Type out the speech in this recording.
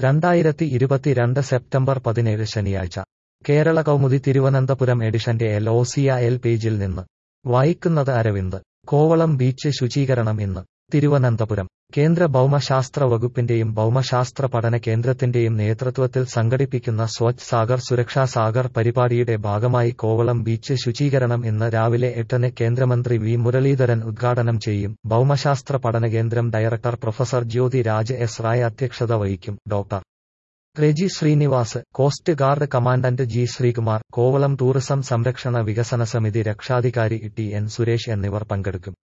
രണ്ടായിരത്തി ഇരുപത്തിരണ്ട് സെപ്റ്റംബർ പതിനേഴ് ശനിയാഴ്ച കേരള കൗമുദി തിരുവനന്തപുരം എഡിഷന്റെ എൽ ഒ സിയ എൽ പേജിൽ നിന്ന് വായിക്കുന്നത് അരവിന്ദ് കോവളം ബീച്ച് ശുചീകരണം ഇന്ന് തിരുവനന്തപുരം കേന്ദ്ര ഭൗമശാസ്ത്ര വകുപ്പിന്റെയും ഭൗമശാസ്ത്ര പഠന കേന്ദ്രത്തിന്റെയും നേതൃത്വത്തിൽ സംഘടിപ്പിക്കുന്ന സ്വച്ഛ് സാഗർ സുരക്ഷാ സാഗർ പരിപാടിയുടെ ഭാഗമായി കോവളം ബീച്ച് ശുചീകരണം ഇന്ന് രാവിലെ എട്ടിന് കേന്ദ്രമന്ത്രി വി മുരളീധരൻ ഉദ്ഘാടനം ചെയ്യും ഭൗമശാസ്ത്ര പഠന കേന്ദ്രം director professor Jyothi Raj S Rai അധ്യക്ഷത വഹിക്കും doctor Reji Srinivas coast guard commandant G Sreekumar Kovalam tourism സംരക്ഷണ വികസന സമിതി രക്ഷാധികാരി ടി എൻ സുരേഷ് എന്നിവർ പങ്കെടുക്കും